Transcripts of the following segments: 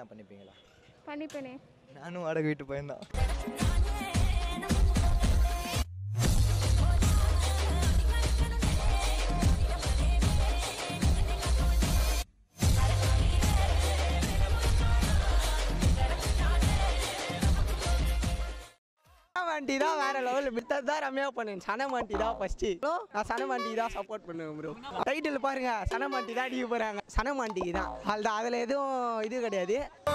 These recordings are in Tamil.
கல்யாணம் பண்ணிப்பீங்களா பண்ணிப்பேனே நானும் வாடகை வீட்டு பையன்தான் சனமாண்டி தான் வேற லெவல் மித்தது தான் ரம்யா பண்ணேன் சனமாண்டி தான் ஃபர்ஸ்ட் நான் சனமாண்டி தான் சப்போர்ட் பண்ணுவேன் ப்ரோ டைட்டில் பாருங்க சனமாண்டி தான் அடிக்க போறாங்க சனமாண்டிக்கு தான் அதுதான் அதில் எதுவும் இது கிடையாது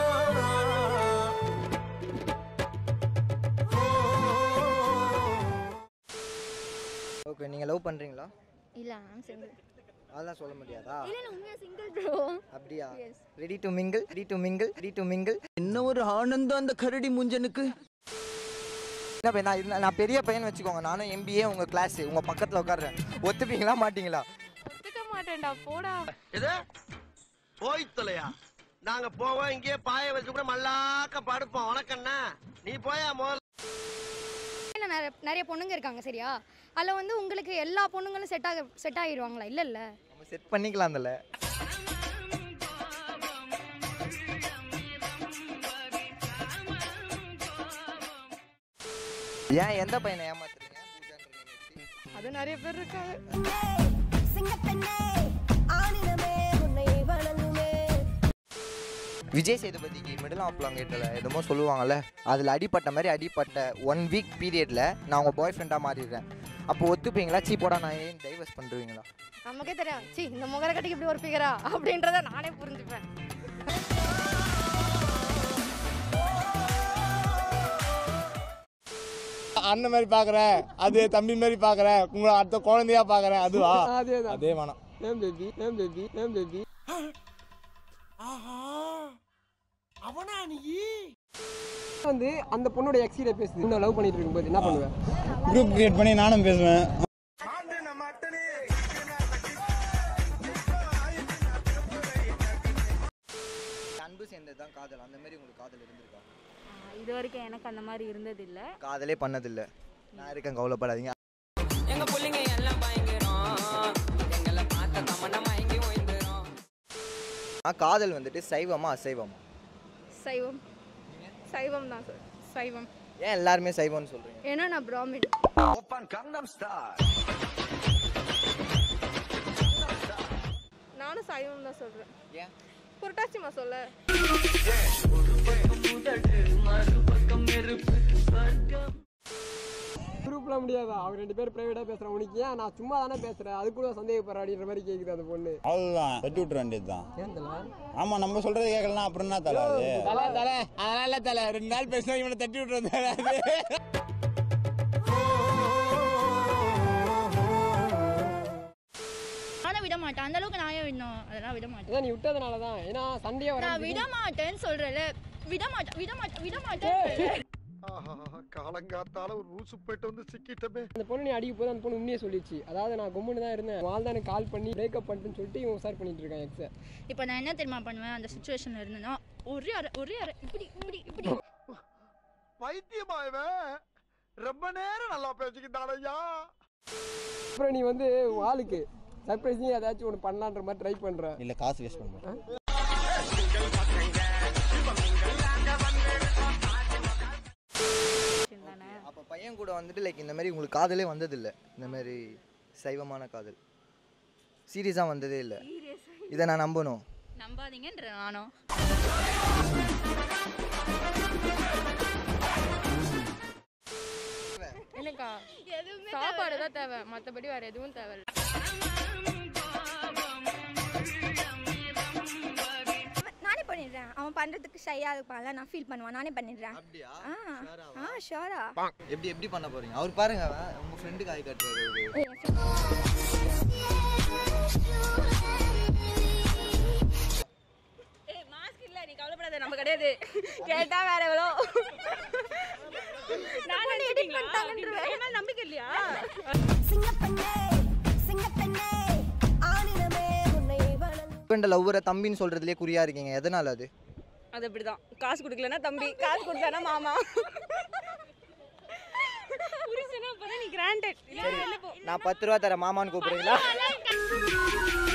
ஓகே நீங்கள் லவ் பண்ணுறீங்களா இல்ல ஐம் சிங்கிள் அதெல்லாம் சொல்ல முடியாதா இல்ல நான் உண்மையா சிங்கிள் ப்ரோ அப்படியா ready to mingle ready to mingle ready to mingle என்ன ஒரு ஆனந்தம் அந்த கரடி முஞ்சனுக்கு என்ன பையன் நான் இல்ல- நான் பெரிய பையன் வச்சுக்கோங்க நானும் எம்பிஏ உங்கள் கிளாஸ் உங்கள் பக்கத்தில் உட்காடுறேன் ஒத்துப்பீங்களா மாட்டீங்களா ஒத்துக்க மாட்டேன்டா போடா எது போய் தொலையா நாங்க போவோம் இங்கேயே பாய வச்சு கூட மல்லாக்க படுப்போம் வணக்கண்ணா நீ போயா முதல்ல இல்ல, நிறைய நிறைய பொண்ணுங்க இருக்காங்க சரியா அதில் வந்து உங்களுக்கு எல்லா பொண்ணுங்களும் செட் ஆக செட் ஆகிடுவாங்களா இல்லை இல்லை நம்ம செட் பண்ணிக்கலாம் அதில் ஏன் எந்த பையனை ஏமாத்துறீங்க பூஜான்ற name வச்சு? அது நிறைய பேர் இருக்காங்க விஜய் சேதுபதிக்கு மிடில் ஆஃப் லாங்கேட்டில் என்னமோ சொல்லுவாங்கல்ல அதில் அடிப்பட்ட மாதிரி அடிப்பட்ட ஒன் வீக் பீரியடில் நான் உங்கள் பாய் ஃப்ரெண்டாக மாறிடுறேன் அப்போ ஒத்துப்பீங்களா சீ போடா நான் ஏன் டைவர்ஸ் பண்ணுறீங்களா நமக்கே தெரியும் சி இந்த முகர கட்டிக்கு இப்படி ஒரு பிகரா அப்படின்றத நானே புரிஞ்சுப்பேன் அண்ணன் மாதிரி பாக்குறேன் அது தம்பி மாதிரி பாக்குறேன் உங்களை அடுத்த குழந்தையா பாக்குறேன் அதுவா அதே தான் அதே வேணாம் ஏன் பேபி ஏன் பேபி ஏன் பேபி வந்து அந்த பொண்ணோட எக்ஸிட பேசுது இன்னும் லவ் பண்ணிட்டு இருக்கும்போது என்ன பண்ணுவேன் குரூப் கிரியேட் பண்ணி நானும் பேசுவேன் அன்பு சேர்ந்தது தான் காதல் அந்த மாதிரி உங்களுக்கு காதல் இருந்திருக்கா இது வரைக்கும் எனக்கு அந்த மாதிரி இருந்தது இல்ல காதலே பண்ணதில்லை நான் இருக்கேன் கவலைப்படாதீங்க எங்க புள்ளைங்க எல்லாம் பயங்கரம் எங்களை பார்த்த தமன்னா மயங்கி ஓய்ந்துரும் ஆ காதல் வந்துட்டு சைவமா அசைவமா சைவம் சைவம் தான் சார் சைவம் ஏன் எல்லாருமே சைவம்னு சொல்கிறீங்க ஏன்னா நான் பிராமின் நானும் சைவம் தான் சொல்றேன் ஏன் புரட்டாசிமா சொல்ல குரூப்லாம் முடியாதா அவங்க ரெண்டு பேரும் பிரைவேட்டா பேசுறேன் உனக்கு ஏன் நான் சும்மா தானே பேசுறேன் அது கூட சந்தேகப்படுற அப்படின்ற மாதிரி கேக்குது அந்த பொண்ணு அவ்வளவுதான் தட்டி விட்டுற வேண்டியதுதான் ஏன் தல ஆமா நம்ம சொல்றது கேட்கலாம் அப்புறம் என்ன தலை அது தல தல அதனால இல்ல தலை ரெண்டு நாள் பேசினா இவனை தட்டி விட்டுறது தலை அது ஆனா விட மாட்டேன் அந்த அளவுக்கு நான் ஏன் விடணும் அதெல்லாம் விட மாட்டேன் ஏன் நீ விட்டதுனால தான் ஏன்னா சண்டையே வர நான் விட மாட்டேன்னு சொல்றேன்ல விட மாட்டேன் விட மாட்டேன் விட மாட்டேன் காலங்காத்தால ஒரு ரூசு போயிட்டு வந்து சிக்கிட்டமே அந்த பொண்ணு நீ அடிக்க போது அந்த பொண்ணு உண்மையை சொல்லிச்சு அதாவது நான் கொம்முன்னு தான் இருந்தேன் வாழ் தான் எனக்கு கால் பண்ணி பிரேக்கப் பண்ணிட்டுன்னு சொல்லிட்டு இவன் உசார் பண்ணிட்டு இருக்கான் எக்ஸை இப்போ நான் என்ன தெரியுமா பண்ணுவேன் அந்த சுச்சுவேஷன்ல இருந்தேன்னா ஒரே அரை ஒரே அரை இப்படி இப்படி இப்படி பைத்தியமா இவன் ரொம்ப நேரம் நல்லா பேசிக்கிட்டானையா அப்புறம் நீ வந்து உன் ஆளுக்கு சர்ப்ரைஸிங் ஏதாச்சும் ஒன்று பண்ணலான்ற மாதிரி ட்ரை பண்ற இல்ல காசு வேஸ்ட் பண்ணுவேன் தானே அப்போ பையன் கூட வந்துட்டு லைக் இந்த மாதிரி உங்களுக்கு காதலே வந்ததில்லை இந்த மாதிரி சைவமான காதல் சீரியஸாக வந்ததே இல்லை இதை நான் நம்பணும் நம்பாதீங்கன்ற நானும் எனக்கா சாப்பாடு தான் தேவை மற்றபடி வேற எதுவும் தேவை நானே பண்ணிடுறேன் அவன் பண்ணுறதுக்கு ஷையாக இருப்பான்ல நான் ஃபீல் பண்ணுவான் நானே பண்ணிடுறேன் அப்படியா ஆ ஆ ஷோரா எப்படி எப்படி பண்ண போறீங்க அவர் பாருங்க அவன் உங்க ஃப்ரெண்டுக்கு ஆய் காட்டுறாரு ஏய் மாஸ்க் இல்ல நீ கவலைப்படாத நம்ம கிடையாது கேட்டா வேற எவ்வளோ நான் நினைச்சிட்டீங்களா என் மேல நம்பிக்கை இல்லையா ஃப்ரெண்ட் லவ்வரை தம்பின்னு சொல்றதுலயே குறியா இருக்கீங்க எதனால அது அது அப்படிதான் காசு கொடுக்கலன்னா தம்பி காசு கொடுத்தானா மாமா புரிச்சுன்னா அப்பதான் நீ கிராண்டட் நான் பத்து ரூபா தரேன் மாமான்னு கூப்பிடுறீங்களா